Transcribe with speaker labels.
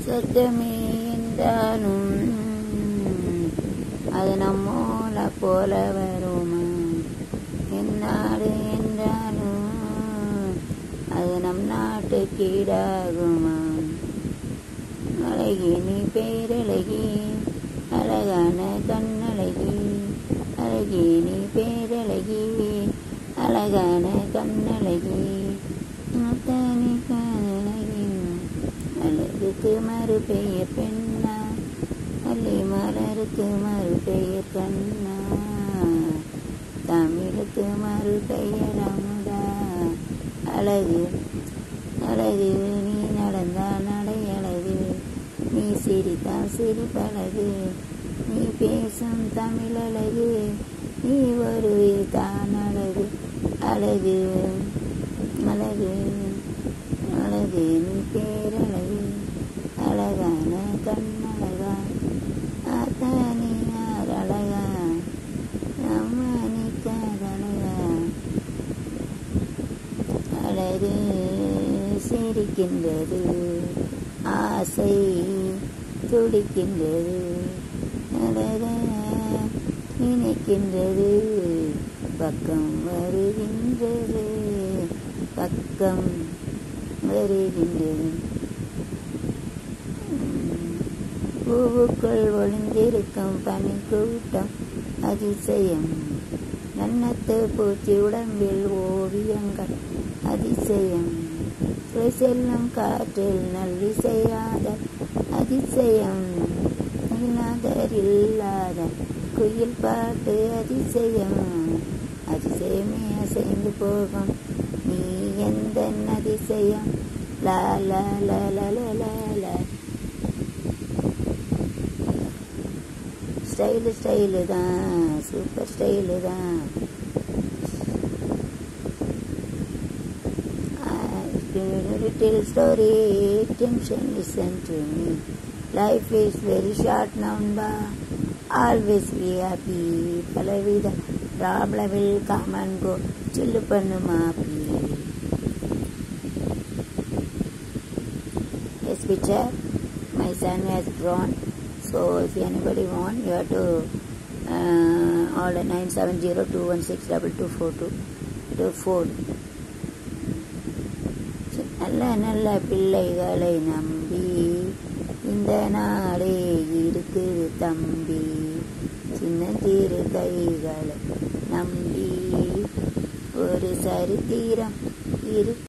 Speaker 1: சொர்க்கமே என்றாலும் அது நம்மோல போல வருமா என்னாடு என்றாலும் அது நம் நாட்டு கீடாகுமா அழகி நீ பேரழகி அழகான கண்ணழகி அழகி நீ பேரழகி அழகான கண்ணழகி முத்தனி காதழகி அழகுக்கு மறு பெயர் பெண்ணா அல்லி மலருக்கு மறு பெயர் கண்ணா தமிழுக்கு மறு பெயர் அமுதா அழகு அழகு நீ நடந்தால் நடை அழகு நீ சிரித்தால் சிரிப்பழகு நீ பேசும் தமிழ் அழகு நீ ஒரு தான் அழகு அழகு அழகு அழகு நீ பேரழகு அழகான கண்ணழகா ஆத்தா நீ யார் அழகா அம்மா நீ காதழகா அழகு சிரிக்கின்றது ஆசை துடிக்கின்றது அழக நினைக்கின்றது பக்கம் வருகின்றது பக்கம் வருகின்றது பூவுக்குள் ஒளிந்திருக்கும் பனி கூட்டம் அதிசயம் நன்னத்து பூச்சி உடம்பில் ஓவியங்கள் அதிசயம் செல்லும் காற்றில் நல்லிசையாத அதிசயம் இல்லாதர் இல்லாத குயில் பாட்டு அதிசயம் அதிசயமே அசைந்து போகும் நீ எந்த அதிசயம் லா லா லா லா லா லா லா ஸ்டைலு ஸ்டைலு தான் சூப்பர் ஸ்டைலு தான் little story, attention, listen to me. Life is very short, number. Always be happy. பலவித problem will come and go. சில்லு பண்ணு மாப்பி This picture my son has drawn. So if anybody want, you have to uh, order 970-216-2242 to phone. நல்ல நல்ல பிள்ளைகளை நம்பி இந்த நாடே இருக்குது தம்பி சின்ன சிறு கைகளை நம்பி ஒரு சரித்திரம் இருக்கு